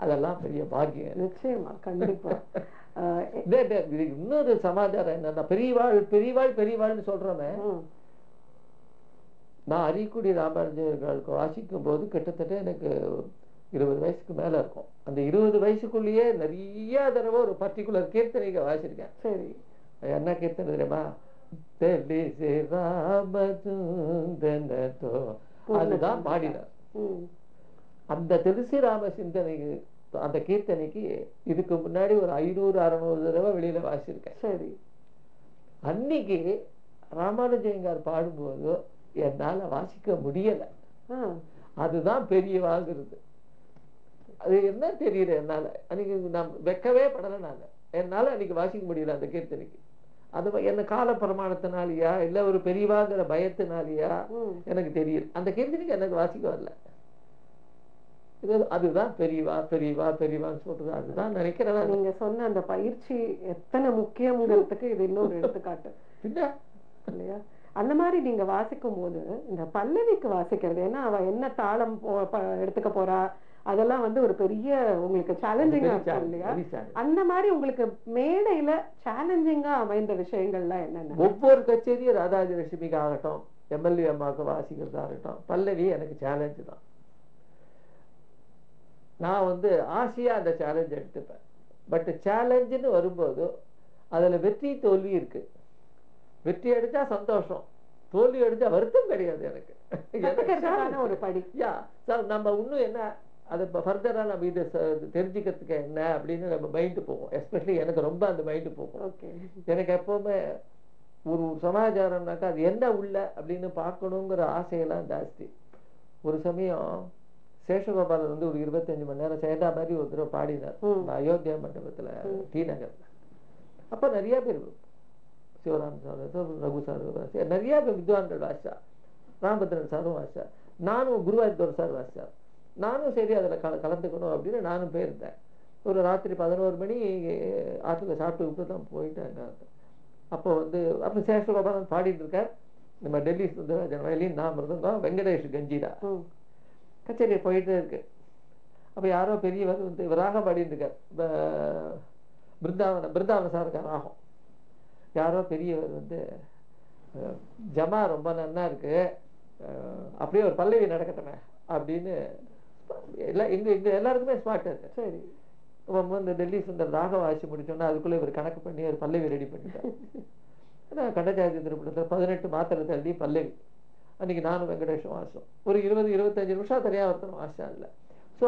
அதெல்லாம் பெரிய பாக்கியம் நிச்சயமா கண்டிப்பா ஆஹ் எ- இதே- இதே- இது இன்னொரு சமாச்சாரம் என்னன்னா பெரியவாள் பெரியவாள் பெரியவாள்னு சொல்றோமே ம், நான் அரியக்குடி ராமானுஜர்களுக்கு வாசிக்கும் போது கிட்டத்தட்ட எனக்கு இருபது வயசுக்கு மேல இருக்கும் அந்த இருபது வயசுக்குள்ளேயே நிறைய தடவை ஒரு பர்டிகுலர் கீர்த்தனைக்கு வாசிச்சிருக்கேன் சரி என்ன கீர்த்தனை தெரியுமா தெளிசி ராமசுந்தனத்தோ அதுதான் பாடினார் ம், அந்த தெலுசி ராம சிந்தனைக்கு அந்த கீர்த்தனைக்கு இதுக்கு முன்னாடி ஒரு ஐநூறு அறநூறு தடவை வெளியில வாசிச்சிருக்கேன் சரி அன்னைக்கு ராமானுஜயங்கார் பாடும்போது என்னால வாசிக்க முடியல ஆ, அதுதான் பெரிய வாங்குறது அது என்ன தெரியல என்னால அன்னைக்கு நான் வெக்கவே படலை நான் என்னால அன்னைக்கு வாசிக்க முடியல அந்த கீர்த்தனைக்கு அது வ- என்ன கால பிரமாணத்தினாலயா இல்ல ஒரு பெரியவாங்கிற பயத்தினாலயா ம், எனக்கு தெரியுது அந்த கீர்த்தனைக்கு எனக்கு வாசிக்க வரல இது அதுதான் பெரியவா பெரியவா பெரியவான்னு சொல்றது அதுதான் நினைக்கிறேன் நான். நீங்க சொன்ன அந்த பயிற்சி எத்தனை முக்கியம்ங்கிறதுக்கு இது இன்னொரு எடுத்துக்காட்டு பின்ன இல்லையா அந்த மாதிரி நீங்க வாசிக்கும் போது இந்த பல்லவிக்கு வாசிக்கிறது ஏன்னா அவ என்ன தாளம் போ- ப- எடுத்துக்க போறா அதெல்லாம் வந்து ஒரு பெரிய உங்களுக்கு சேலஞ்சிங்கா இருக்கும் இல்லையா very challenge. அந்த மாதிரி உங்களுக்கு மேடையில சேலஞ்சிங்கா அமைந்த விஷயங்கள்லாம் என்னென்ன ஒவ்வொரு கச்சேரியும் ராதாஜி லட்சுமிக்கு ஆகட்டும் எம்எல்ஏ அம்மாவுக்கு வாசிக்கிறதாகட்டும் பல்லவி எனக்கு சேலஞ்சு தான் நான் வந்து ஆசையா அந்த சேலஞ்ச் எடுத்துப்பேன் பட் சேலஞ்சுன்னு வரும்போது அதுல வெற்றி தோல்வி இருக்கு வெற்றி அடிச்சா சந்தோஷம் தோல்வி அடிச்சா வருத்தம் கிடையாது எனக்கு கத்துக்கிறதுக்கான ஒரு படி யா சார் நம்ம இன்னும் என்ன அதை ஃபர்தரா நம்ம இதை ச- தெரிஞ்சுக்கிறதுக்கு என்ன அப்படின்னு நம்ம மைண்டு போகும் எஸ்பெஷலி எனக்கு ரொம்ப அந்த மைண்டு போகும் ஓகே எனக்கு எப்பவுமே ஒரு சமாச்சாரம்னாக்கா அது என்ன உள்ள அப்படின்னு பார்க்கணுங்கிற ஆசையெல்லாம் ஜாஸ்தி ஒரு சமயம் சேஷகோபாலன் வந்து ஒரு இருபத்தஞ்சு மணி நேரம் சேர்ந்தா மாதிரி ஒரு தடவை பாடினார் ம். இந்த அயோத்தியா மண்டபத்துல டி நகர்ல அப்ப நிறைய பேர் சிவராம் சார் ரகு சார் வாசிச்சார். நிறைய பேர் வித்வான்கள் வாசிச்சா ராமபத்ரன் சாரும் வாசிச்சார் நானும் குருவாயூர் சார் வாசிச்சார் நானும் சரி அதுல கல கலந்துக்கணும் அப்படின்னு நானும் போயிருந்தேன் ஒரு ராத்திரி பதினோரு மணி ஆற்றுல சாப்பிட்டு விட்டு தான் போயிட்டேன் நான். அப்போ வந்து அப்போ சேஷகோபாலன் பாடிட்டு இருக்கார் நம்ம டெல்லி சுந்தரராஜன் வயலின் நான் மிருதங்கம் வெங்கடேஷ் கஞ்சிரா ம் கச்சேரி போயிட்டே இருக்கு அப்ப யாரோ பெரியவர் வந்து இவர் ராகம் பாடிட்டு இருக்கார் ப- பிருந்தாவன பிருந்தாவன சாருக்கார் ராகம் யாரோ பெரியவர் வந்து அஹ், ஜமா ரொம்ப நன்னா இருக்கு அஹ், அப்படியே ஒரு பல்லவி நடக்கட்டுமே அப்படின்னு எல்லா எங்க எங்க எல்லாருக்குமே ஸ்மார்ட் அது சரி அவன் வந்து டெல்லி சுந்தர் ராகம் வாசி முடிச்சோன்னா அதுக்குள்ள இவர் கணக்கு பண்ணி ஒரு பல்லவி ரெடி பண்ணிட்டார் அதான் கண்டஜாதி திருப்பணத்தில் பதினெட்டு மாத்திரை தள்ளி பல்லவி அன்னைக்கு நானும் வெங்கடேஷும் வாசம் ஒரு இருபது இருபத்தஞ்சு நிமிஷம் தனியாக ஒருத்தர் வாசம் இல்லை ஸோ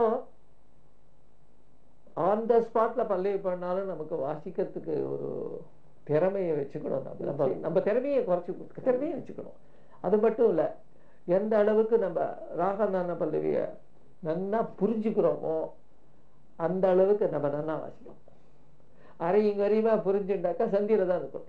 ஆன் த ஸ்பாட்ல பல்லவி பண்ணாலும் நமக்கு வாசிக்கிறதுக்கு ஒரு திறமையை வச்சுக்கணும் நம்ம நம்ம நம்ம திறமையை குறைச்சி திறமையை வச்சுக்கணும் அது மட்டும் இல்லை எந்த அளவுக்கு நம்ம ராகநான பல்லவியை நன்னா புரிஞ்சுக்கிறோமோ அந்த அளவுக்கு நம்ம நன்னா வாசிக்கணும் அரையும் கரையுமா புரிஞ்சுட்டாக்கா சந்தியில தான் இருக்கும்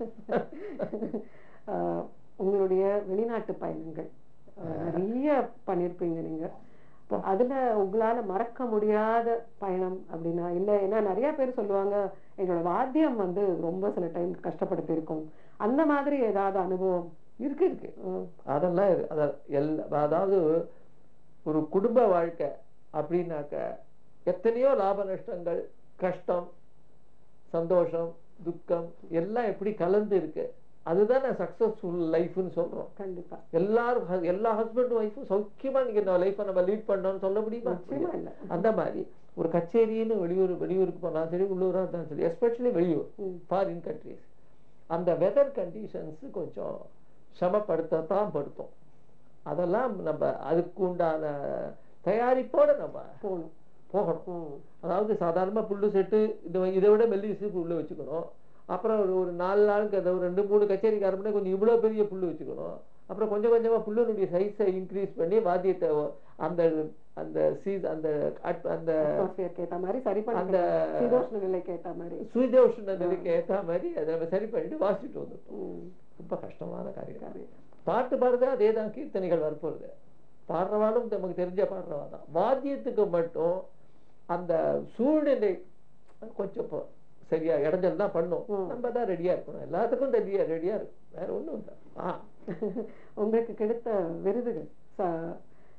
ஆஹ் உங்களுடைய வெளிநாட்டு பயணங்கள் ஆஹ் நிறைய பண்ணியிருப்பீங்க நீங்க இப்போ அதுல உங்களால மறக்க முடியாத பயணம் அப்படின்னா இல்ல ஏன்னா நிறைய பேர் சொல்லுவாங்க எங்களோட வாத்தியம் வந்து ரொம்ப சில டைம் கஷ்டப்படுத்தி இருக்கும் அந்த மாதிரி ஏதாவது அனுபவம் இருக்கு இருக்கு அதெல்லாம் இருக்கு. அத எல்லா அதாவது ஒரு குடும்ப வாழ்க்கை அப்படின்னாக்க எத்தனையோ லாப நஷ்டங்கள் கஷ்டம் சந்தோஷம் துக்கம் எல்லாம் எப்படி கலந்து இருக்கு அதுதான் சக்சஸ்ஃபுல் லைஃப்னு சொல்றோம் கண்டிப்பா எல்லாரும் ஹ- எல்லா ஹஸ்பண்ட் ஒய்ஃபும் சௌக்கியமா நீங்க இந்த லைஃப்பை நம்ம லீட் பண்ணோம்னு சொல்ல முடியுமா நிச்சயமா இல்ல அந்த மாதிரி ஒரு கச்சேரின்னு வெளியூர் வெளியூருக்கு போனாலும் சரி உள்ளூரா இருந்தாலும் சரி எஸ்பெஷலி வெளியூர் ம். ஃபாரின் கண்ட்ரிஸ் அந்த வெதர் கண்டிஷன்ஸ் கொஞ்சம் சிரமப்படுத்தத்தான் படுத்தும் அதெல்லாம் நம்ம அதுக்கு உண்டான தயாரிப்போட நம்ம போகணும் போகணும் ம். அதாவது சாதாரணமா புல்லு செட்டு இதை இதை விட மெல்லிசு புல்லு வச்சுக்கணும் அப்புறம் ஒரு ஒரு நாலு நாளுக்கு அதை ஒரு ரெண்டு மூணு கச்சேரிக்கு ஆரம்பினா கொஞ்சம் இவ்வளோ பெரிய புல்லு வச்சுக்கணும் அப்புறம் கொஞ்சம் கொஞ்சமா புல்லுனுடைய சைஸை இன்க்ரீஸ் பண்ணி வாத்தியத்தை ஒ- அந்த அந்த சீஸ் அந்த அட்- அந்த atmosphere க்கு ஏத்த மாதிரி சரி பண்ணி அந்த சீதோஷ்ண நிலைக்கு ஏத்த மாதிரி சுயதோஷண நிலைக்கு ஏற்ற மாதிரி அதை நம்ம சரி பண்ணிட்டு வாசிட்டு வந்துட்டோம் ம். ரொம்ப கஷ்டமான காரியம் பாட்டு பாடுறது அதே தான் கீர்த்தனைகள் வரப்போகுது பாடுறவாலும் நமக்கு தெரிஞ்ச பாடுறவா தான் வாத்தியத்துக்கு மட்டும் அந்த சூழ்நிலை கொஞ்சம் இப்போ சரியா இடைஞ்சல் தான் பண்ணும் ம். நம்ம தான் ரெடியா இருக்கணும் எல்லாத்துக்கும் ரெடியா ரெடியா இருக்கும் வேற ஒண்ணும் இல்லை ஆ உங்களுக்கு கிடைத்த விருதுகள் ச-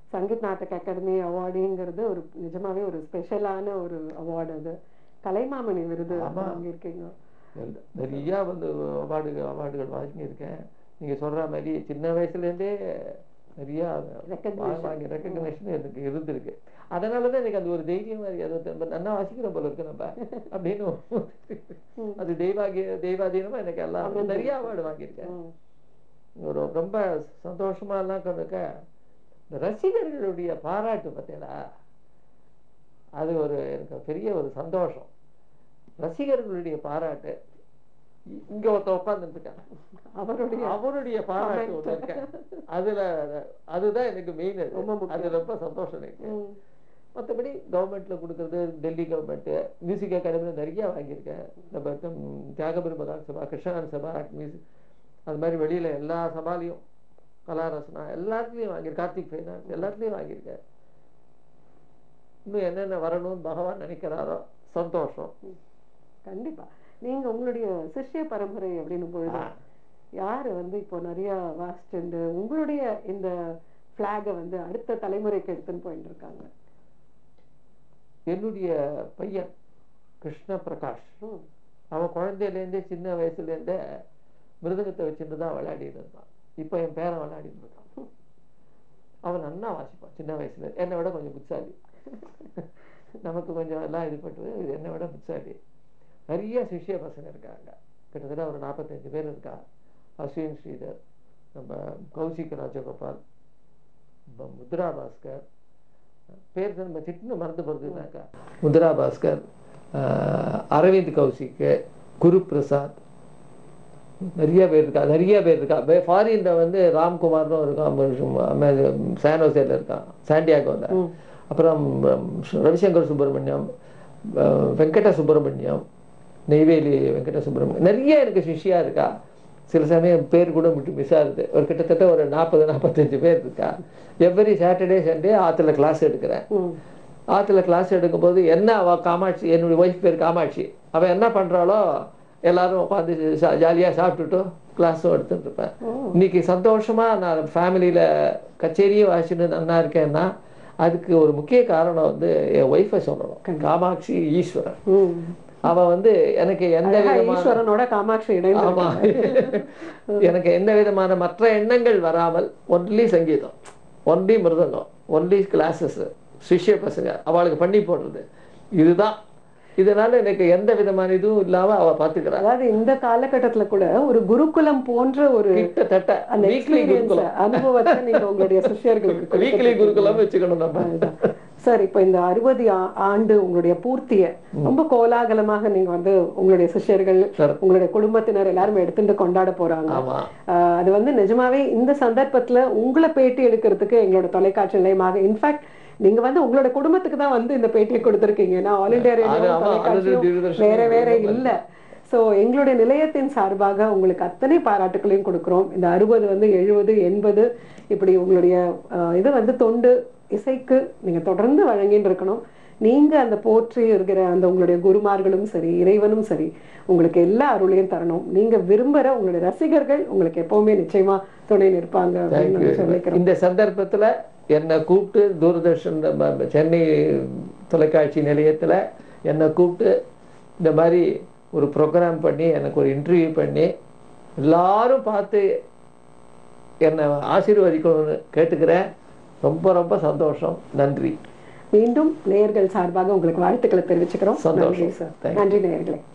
சங்கீத் நாடக அகாடமி அவார்டுங்கிறது ஒரு நிஜமாவே ஒரு ஸ்பெஷலான ஒரு அவார்டு அது கலைமாமணி விருது ஆமா. வாங்கியிருக்கீங்க எல்- நிறைய வந்து அவார்டு அவார்டுகள் வாங்கியிருக்கேன் நீங்க சொல்ற மாதிரி சின்ன வயசுலேருந்தே நிறைய Recognition. வாங்கி ரெக்கக்னேஷன் எனக்கு இருந்திருக்கு அதனால தான் எனக்கு அந்த ஒரு தைரியம் மாதிரி அது நம்ம நல்லா வாசிக்கிறோம் போல இருக்கு நம்ம அப்படின்னு ம். அது தெய்வாகிய தெய்வாதீனமா எனக்கு எல்லாம் அவ்வளவு நிறைய அவார்டு வாங்கியிருக்கேன் ம். ஒரு ரொம்ப சந்தோஷமா எல்லாம் கொண்டிருக்க இந்த ரசிகர்களுடைய பாராட்டு பார்த்தீங்களா அது ஒரு எனக்கு பெரிய ஒரு சந்தோஷம் ரசிகர்களுடைய பாராட்டு இ- இங்க ஒருத்தன் உட்கார்ந்துட்டு இருக்கான் அவருடைய அவருடைய பாராட்டு ஒண்ணு இருக்கு அதுல அதுதான் எனக்கு மெயின் ரொம்ப முக்கியம். அது ரொம்ப சந்தோஷம் எனக்கு ம். மற்றபடி கவர்மெண்ட்ல கொடுக்கறது டெல்லி கவர்மெண்ட் மியூசிக் அகாடமியில் நிறைய வாங்கியிருக்கேன் நம்ம ம், தியாகபுரி மகான் சபா கிருஷ்ணகாந்த் சபா மியூசிக் அது மாதிரி வெளியில எல்லா சபாலையும் கலாரசனா எல்லாத்துலேயும் வாங்கியிருக்கேன் கார்த்திக் ஃபைனான்ஸ் எல்லாத்துலேயும் வாங்கியிருக்கேன் இன்னும் என்னென்ன வரணும்னு பகவான் நினைக்கிறாரோ சந்தோஷம் கண்டிப்பா நீங்க உங்களுடைய சிஷ்ய பரம்பரை அப்படின்னு பொழுது ஆ. யாரு வந்து இப்போ நிறைய வாசிச்சுண்டு உங்களுடைய இந்த பிளாக வந்து அடுத்த தலைமுறைக்கு எடுத்துன்னு போயிட்டு இருக்காங்க என்னுடைய பையன் கிருஷ்ண பிரகாஷ் ம். அவன் குழந்தையிலேருந்தே சின்ன வயசுலேருந்தே மிருதங்கத்தை வச்சுட்டு தான் விளையாடிட்டு இருந்தான் இப்போ என் பேரன் விளையாடிட்டு இருக்கான் அவன் நன்னா வாசிப்பான் சின்ன வயசுல என்னை விட கொஞ்சம் புத்தாலி நமக்கு கொஞ்சம் எல்லாம் இது பட்டு இது என்னை விட புத்தாலி நிறைய சிஷ்ய பசங்க இருக்காங்க கிட்டத்தட்ட ஒரு நாற்பத்தஞ்சு பேர் இருக்கா அஸ்வின் ஸ்ரீதர் நம்ம கௌசிக் ராஜகோபால் நம்ம முத்ரா பாஸ்கர் பேர் நம்ம திட்டுன்னு மறந்து போகிறதுனாக்கா முத்ரா பாஸ்கர் ஆஹ் அரவிந்த் கௌசிக் குரு பிரசாத் நிறைய பேர் இருக்கா நிறைய பேர் இருக்கா ஃபாரின்ல வந்து ராம்குமார்னு இருக்கான் சானோசேல இருக்கான் சாண்டியாகோல ம். அப்புறம் ம், ரவிசங்கர் சுப்பிரமணியம் அஹ், வெங்கட சுப்பிரமணியம் நெய்வேலி வெங்கட சுப்பிரமணியம் நிறைய எனக்கு சிஷ்யா இருக்கா சில சமயம் பேர் கூட விட்டு மிஸ் ஆகுது ஒரு கிட்டத்தட்ட ஒரு நாற்பது நாற்பத்தஞ்சு பேர் இருக்கா எவ்ரி சாட்டர்டே சண்டே ஆத்துல கிளாஸ் எடுக்கிறேன் ம். ஆத்துல கிளாஸ் எடுக்கும்போது என்ன அவ காமாட்சி என்னுடைய ஒய்ஃப் பேர் காமாட்சி அவ என்ன பண்றாளோ எல்லாரும் உட்காந்து ஜாலியா சாப்பிட்டுட்டு கிளாஸும் எடுத்துட்டு இருப்பேன் இன்னைக்கு சந்தோஷமா நான் ஃபேமிலியில கச்சேரியும் வாசிச்சுட்டு நல்லா இருக்கேன்னா அதுக்கு ஒரு முக்கிய காரணம் வந்து என் ஒய்ஃபை சொல்லணும் காமாட்சி ஈஸ்வரன் ம். அவ வந்து எனக்கு எந்த அழகா விதமான ஈஸ்வரனோட காமாட்சி இணைந்து ஆமா எனக்கு எந்த விதமான மற்ற எண்ணங்கள் வராமல் ஒன்லி சங்கீதம் ஒன்லி மிருதங்கம் ஒன்லி கிளாஸஸ் சிஷ்ய பசங்க அவளுக்கு பண்ணி போடுறது இதுதான் இதனால எனக்கு எந்த விதமான இதுவும் இல்லாம அவ பாத்துக்கிறா அதாவது இந்த காலகட்டத்துல கூட ஒரு குருகுலம் போன்ற ஒரு கிட்டத்தட்ட அந்த வீக்லி experience, குருகுலம் அனுபவத்தை நீங்க உங்களுடைய சிஷ்யர்களுக்கு வீக்லி குருகுலம் வச்சுக்கணும் நம்ம அதுதான். சார் இப்போ இந்த அறுபது ஆண்டு உங்களுடைய பூர்த்திய ரொம்ப கோலாகலமாக நீங்க வந்து உங்களுடைய சிஷ்யர்கள் Sure. உங்களுடைய குடும்பத்தினர் எல்லாரும் எடுத்துட்டு கொண்டாட போறாங்க ஆமா ஆஹ் அது வந்து நிஜமாவே இந்த சந்தர்ப்பத்துல உங்களை பேட்டி எடுக்கிறதுக்கு எங்களோட தொலைக்காட்சி நிலையமாக இன்ஃபேக்ட் நீங்க வந்து உங்களோட குடும்பத்துக்கு தான் வந்து இந்த பேட்டியை கொடுத்திருக்கீங்க ஏன்னா ஆல் இந்தியா அது ரேடியோ ஆமா, அது தொலைக்காட்சியும் தூர்தர்ஷன் வேற வேற ரொம்ப இல்ல சோ எங்களுடைய நிலையத்தின் சார்பாக உங்களுக்கு அத்தனை பாராட்டுகளையும் கொடுக்கிறோம் இந்த அறுபது வந்து எழுபது எண்பது இப்படி உங்களுடைய ஆஹ், இது வந்து தொண்டு இசைக்கு நீங்க தொடர்ந்து வழங்கின்னு இருக்கணும் நீங்க அந்த போற்றி இருக்கிற அந்த உங்களுடைய குருமார்களும் சரி இறைவனும் சரி உங்களுக்கு எல்லா அருளையும் தரணும் நீங்க விரும்புற உங்களுடைய ரசிகர்கள் உங்களுக்கு எப்பவுமே நிச்சயமா துணை நிற்பாங்க அப்படின்னு Thank you. நான் சொல்லிக்கிறோம் இந்த சந்தர்ப்பத்துல என்னை கூப்பிட்டு தூர்தர்ஷன் நம்ம சென்னை தொலைக்காட்சி நிலையத்துல என்னை கூப்பிட்டு இந்த மாதிரி ஒரு ப்ரோக்ராம் பண்ணி எனக்கு ஒரு இன்டர்வியூ பண்ணி எல்லாரும் பார்த்து என்னை ஆசீர்வதிக்கணும்னு கேட்டுக்கிறேன் ரொம்ப ரொம்ப சந்தோஷம் நன்றி மீண்டும் நேயர்கள் சார்பாக உங்களுக்கு வாழ்த்துக்களை தெரிவிச்சுக்கிறோம் சந்தோஷம். நன்றி சார் Thank you. நன்றி நேயர்களே